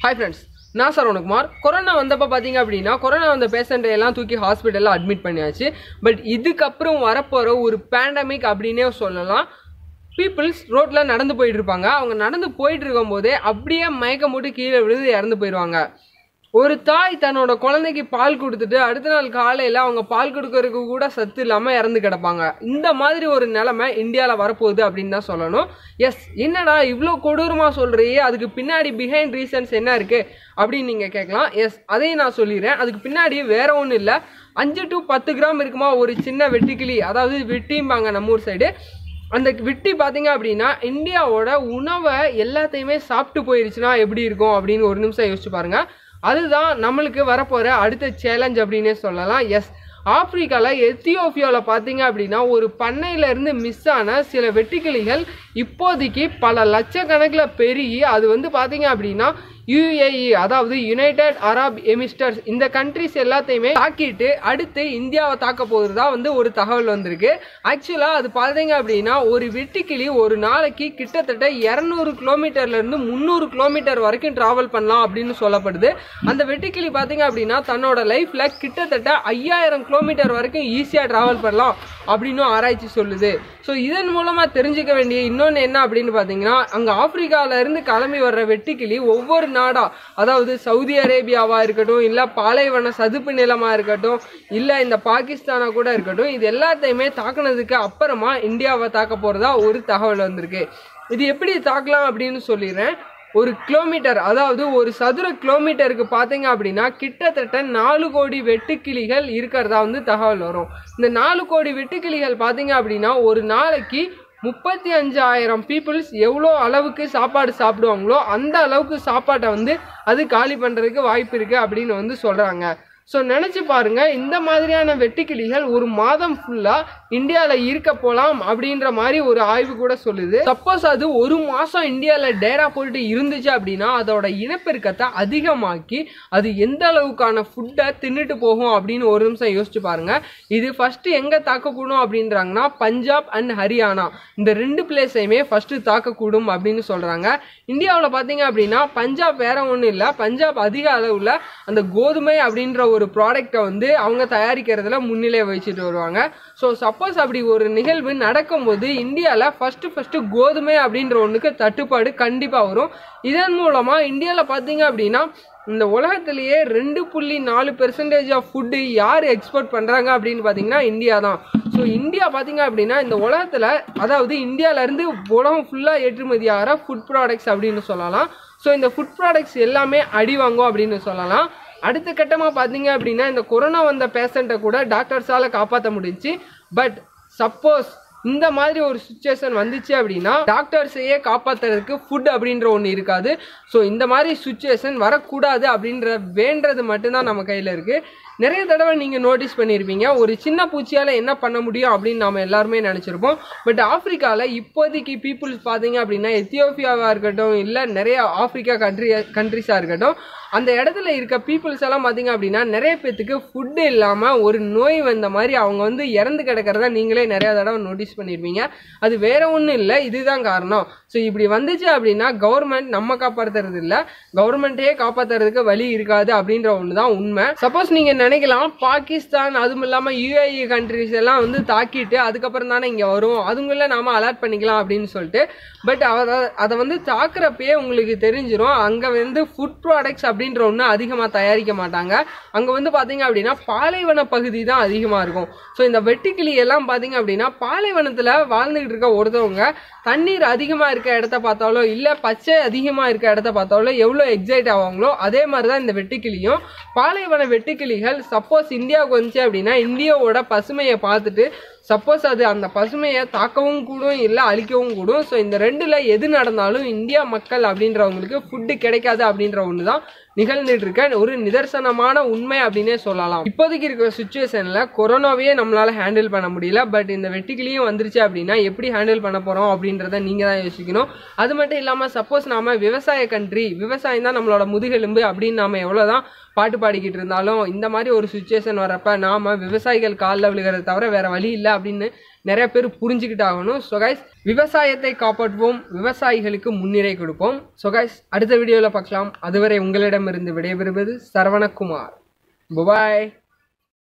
hi friends நான் Saravanakumar corona வந்தப்போ பார்த்தீங்க அப்படின்னா கொரோனா வந்த பேஷண்ட்டை எல்லாம் தூக்கி ஹாஸ்பிட்டலில் அட்மிட் பண்ணியாச்சு பட் இதுக்கப்புறம் வரப்போகிற ஒரு பேண்டமிக் அப்படின்னே சொல்லலாம் பீப்புள்ஸ் ரோட்டில் நடந்து போயிட்டு இருப்பாங்க அவங்க நடந்து போயிட்டு இருக்கும்போதே அப்படியே மயக்கம் போட்டு கீழே விழுந்து இறந்து போயிடுவாங்க ஒரு தாய் தன்னோட குழந்தைக்கு பால் கொடுத்துட்டு அடுத்த நாள் காலையில் அவங்க பால் கொடுக்கறதுக்கு கூட சத்து இல்லாமல் இறந்து கிடப்பாங்க இந்த மாதிரி ஒரு நிலைமை இந்தியாவில் வரப்போகுது அப்படின்னு தான் சொல்லணும் எஸ் என்னடா இவ்வளோ கொடூரமாக சொல்கிறியே அதுக்கு பின்னாடி பிஹைண்ட் ரீசன்ஸ் என்ன இருக்குது அப்படின்னு நீங்கள் கேட்கலாம் எஸ் அதையும் நான் சொல்லிடுறேன் அதுக்கு பின்னாடி வேற ஒன்றும் இல்லை அஞ்சு டு பத்து கிராம் இருக்குமா ஒரு சின்ன வெட்டிக்கிளி அதாவது வெட்டிம்பாங்க நம்ம ஊர் சைடு அந்த விட்டி பார்த்தீங்க அப்படின்னா இந்தியாவோட உணவை எல்லாத்தையுமே சாப்பிட்டு போயிருச்சுன்னா எப்படி இருக்கும் அப்படின்னு ஒரு நிமிஷம் யோசிச்சு பாருங்க அதுதான் நம்மளுக்கு வரப்போகிற அடுத்த சேலஞ்ச் அப்படின்னே சொல்லலாம் எஸ் ஆப்பிரிக்காவில் எத்தியோப்பியாவில் பார்த்தீங்க அப்படின்னா ஒரு பண்ணையிலேருந்து மிஸ் ஆன சில வெட்டுக்கிளிகள் இப்போதைக்கு பல லட்சக்கணக்கில் பெருகி அது வந்து பார்த்தீங்க அப்படின்னா யுஏஇ அதாவது யுனைடெட் அரப் எமிஸ்டர்ஸ் இந்த கண்ட்ரிஸ் எல்லாத்தையுமே தாக்கிட்டு அடுத்து இந்தியாவை தாக்க போகிறதா வந்து ஒரு தகவல் வந்திருக்கு ஆக்சுவலாக அது பார்த்தீங்க அப்படின்னா ஒரு வெட்டுக்கிளி ஒரு நாளைக்கு கிட்டத்தட்ட இரநூறு கிலோமீட்டர்லேருந்து முந்நூறு கிலோமீட்டர் வரைக்கும் ட்ராவல் பண்ணலாம் அப்படின்னு சொல்லப்படுது அந்த வெட்டுக்கிளி பார்த்தீங்க அப்படின்னா தன்னோட லைஃப்பில் கிட்டத்தட்ட ஐயாயிரம் கிலோமீட்டர் வரைக்கும் ஈஸியாக ட்ராவல் பண்ணலாம் அப்படின்னு ஆராய்ச்சி சொல்லுது ஸோ இதன் மூலமாக தெரிஞ்சுக்க வேண்டிய இன்னொன்று என்ன அப்படின்னு பார்த்தீங்கன்னா அங்கே ஆப்பிரிக்கால இருந்து கிளம்பி வர்ற வெட்டுக்கிளி ஒவ்வொரு நாடா அதாவது சவுதி அரேபியாவா இருக்கட்டும் இல்லை பாலைவன சதுப்பு நிலமா இருக்கட்டும் இல்லை இந்த பாகிஸ்தானா கூட இருக்கட்டும் இது எல்லாத்தையுமே தாக்குனதுக்கு அப்புறமா இந்தியாவை தாக்க போறதா ஒரு தகவல் வந்திருக்கு இது எப்படி தாக்கலாம் அப்படின்னு சொல்லிடுறேன் ஒரு கிலோமீட்டர் அதாவது ஒரு சதுர கிலோமீட்டருக்கு பார்த்தீங்க அப்படின்னா கிட்டத்தட்ட நாலு கோடி வெட்டுக்கிளிகள் இருக்கிறதா வந்து தகவல் வரும் இந்த நாலு கோடி வெட்டுக்கிளிகள் பார்த்தீங்க அப்படின்னா ஒரு நாளைக்கு முப்பத்தி அஞ்சாயிரம் பீப்புள்ஸ் எவ்வளோ அளவுக்கு சாப்பாடு சாப்பிடுவாங்களோ அந்த அளவுக்கு சாப்பாட்டை வந்து அது காலி பண்ணுறதுக்கு வாய்ப்பு இருக்குது அப்படின்னு வந்து சொல்கிறாங்க ஸோ நினச்சி பாருங்க இந்த மாதிரியான வெட்டுக்கிளிகள் ஒரு மாதம் ஃபுல்லாக இந்தியாவில் இருக்க போகலாம் அப்படின்ற மாதிரி ஒரு ஆய்வு கூட சொல்லுது சப்போஸ் அது ஒரு மாதம் இந்தியாவில் டேரா போட்டு இருந்துச்சு அப்படின்னா அதோட இனப்பெருக்கத்தை அதிகமாக்கி அது எந்த அளவுக்கான ஃபுட்டை தின்னுட்டு போகும் அப்படின்னு ஒரு நிமிஷம் யோசிச்சு பாருங்க இது ஃபர்ஸ்ட் எங்கே தாக்கக்கூடும் அப்படின்றாங்கன்னா பஞ்சாப் அண்ட் ஹரியானா இந்த ரெண்டு பிளேஸையுமே ஃபர்ஸ்ட் தாக்கக்கூடும் அப்படின்னு சொல்கிறாங்க இந்தியாவில் பார்த்தீங்க அப்படின்னா பஞ்சாப் வேற ஒன்றும் இல்லை பஞ்சாப் அதிக அளவில் அந்த கோதுமை அப்படின்ற ஒரு ப்ராடக்டை வந்து அவங்க தயாரிக்கிறதுல முன்னிலை வச்சுட்டு வருவாங்க ஸோ சப்போஸ் அப்படி ஒரு நிகழ்வு நடக்கும்போது இந்தியாவில் ஃபஸ்ட்டு ஃபஸ்ட்டு கோதுமை அப்படின்ற ஒன்றுக்கு தட்டுப்பாடு கண்டிப்பாக வரும் இதன் மூலமாக இந்தியாவில் பார்த்தீங்க அப்படின்னா இந்த உலகத்திலேயே ரெண்டு புள்ளி நாலு பெர்சன்டேஜ் ஆஃப் ஃபுட்டு யார் எக்ஸ்போர்ட் பண்ணுறாங்க அப்படின்னு பார்த்தீங்கன்னா இந்தியா தான் ஸோ இந்தியா பார்த்தீங்க அப்படின்னா இந்த உலகத்தில் அதாவது இந்தியாவிலேருந்து உலகம் ஃபுல்லாக ஏற்றுமதி ஆகிற ஃபுட் ப்ராடக்ட்ஸ் அப்படின்னு சொல்லலாம் ஸோ இந்த ஃபுட் ப்ராடக்ட்ஸ் எல்லாமே அடி வாங்கும் அப்படின்னு சொல்லலாம் அடுத்த கட்டமாக பார்த்தீங்க அப்படின்னா இந்த கொரோனா வந்த பேஷண்ட்டை கூட டாக்டர்ஸால் காப்பாற்ற முடிஞ்சுச்சு பட் சப்போஸ் இந்த மாதிரி ஒரு சுச்சுவேஷன் வந்துச்சு அப்படின்னா டாக்டர்ஸையே காப்பாற்றுறதுக்கு ஃபுட் அப்படின்ற ஒன்று இருக்காது ஸோ இந்த மாதிரி சுச்சுவேஷன் வரக்கூடாது அப்படின்ற வேண்டது மட்டும்தான் நம்ம கையில் இருக்குது நிறைய தடவை நீங்கள் நோட்டீஸ் பண்ணியிருப்பீங்க ஒரு சின்ன பூச்சியால் என்ன பண்ண முடியும் அப்படின்னு நம்ம எல்லாருமே நினச்சிருப்போம் பட் ஆஃப்ரிக்காவில் இப்போதைக்கு பீப்புள்ஸ் பார்த்தீங்க அப்படின்னா எத்தியோப்பியாவாக இருக்கட்டும் இல்லை நிறைய ஆஃப்ரிக்கா கண்ட்ரி கண்ட்ரிஸாக இருக்கட்டும் அந்த இடத்துல இருக்க பீப்புள்ஸ் எல்லாம் பார்த்தீங்க அப்படின்னா நிறைய பேத்துக்கு ஃபுட்டு இல்லாமல் ஒரு நோய் வந்த மாதிரி அவங்க வந்து இறந்து கிடக்கிறத நீங்களே நிறைய தடவை நோட்டீஸ் பண்ணியிருப்பீங்க அது வேற ஒன்றும் இல்லை இதுதான் காரணம் ஸோ இப்படி வந்துச்சு அப்படின்னா கவர்மெண்ட் நம்ம காப்பாற்றுறது இல்லை கவர்மெண்ட்டே காப்பாற்றுறதுக்கு வழி இருக்காது அப்படின்ற ஒன்று தான் உண்மை சப்போஸ் நீங்கள் நினைக்கலாம் பாகிஸ்தான் அதுவும் இல்லாமல் யூஏஇ கண்ட்ரிஸ் எல்லாம் வந்து தாக்கிட்டு அதுக்கப்புறம் தானே இங்கே வரும் அதுங்களில் நாம அலர்ட் பண்ணிக்கலாம் அப்படின்னு சொல்லிட்டு பட் அதை அதை வந்து தாக்குறப்பயே உங்களுக்கு தெரிஞ்சிடும் அங்கே வந்து ஃபுட் ப்ராடக்ட்ஸ் அப்படின்ற ஒன்று அதிகமாக தயாரிக்க மாட்டாங்க அங்கே வந்து பார்த்தீங்க அப்படின்னா பாலைவன பகுதி தான் அதிகமாக இருக்கும் ஸோ இந்த வெட்டுக்கிளி எல்லாம் பார்த்தீங்க அப்படின்னா பாலைவனத்தில் வாழ்ந்துகிட்டு இருக்க ஒருத்தவங்க தண்ணீர் அதிகமாக இருக்க இடத்த பார்த்தாலோ இல்லை பச்சை அதிகமாக இருக்க இடத்த பார்த்தாலோ எவ்வளோ எக்ஸைட் ஆவாங்களோ அதே மாதிரி தான் இந்த வெட்டுக்கிளியும் பாலைவன வெட்டுக்கிளிகள் சப்போஸ் இந்தியாவுக்கு வந்துச்சு அப்படின்னா இந்தியாவோட பசுமையை பார்த்துட்டு சப்போஸ் அது அந்த பசுமையை தாக்கவும் கூடும் இல்லை அழிக்கவும் கூடும் ஸோ இந்த ரெண்டில் எது நடந்தாலும் இந்தியா மக்கள் அப்படின்றவங்களுக்கு ஃபுட்டு கிடைக்காது அப்படின்ற ஒன்று தான் நிகழ்ந்துட்டு இருக்க ஒரு நிதர்சனமான உண்மை அப்படின்னே சொல்லலாம் இப்போதைக்கு இருக்கிற சுச்சுவேஷனில் கொரோனாவையே நம்மளால ஹேண்டில் பண்ண முடியல பட் இந்த வெட்டிக்கிளியும் வந்துருச்சு அப்படின்னா எப்படி ஹேண்டில் பண்ண போகிறோம் அப்படின்றத நீங்கள் தான் யோசிக்கணும் அது மட்டும் இல்லாமல் சப்போஸ் நாம விவசாய கண்ட்ரி விவசாயம் தான் நம்மளோட முதுகெலும்பு அப்படின்னு நாம எவ்வளோதான் பாட்டு பாடிக்கிட்டு இருந்தாலும் இந்த மாதிரி ஒரு சுச்சுவேஷன் வரப்ப நாம விவசாயிகள் காலில் விழுகிறத தவிர வேற வழி இல்லை அப்படின்னு நிறைய பேர் புரிஞ்சுக்கிட்டு ஆகணும் ஸோ கைஸ் விவசாயத்தை காப்பாற்றுவோம் விவசாயிகளுக்கு முன்னிலை கொடுப்போம் ஸோ கைஸ் அடுத்த வீடியோவில் பார்க்கலாம் அதுவரை உங்களிடமிருந்து விடைபெறுவது சரவணகுமார் பாய்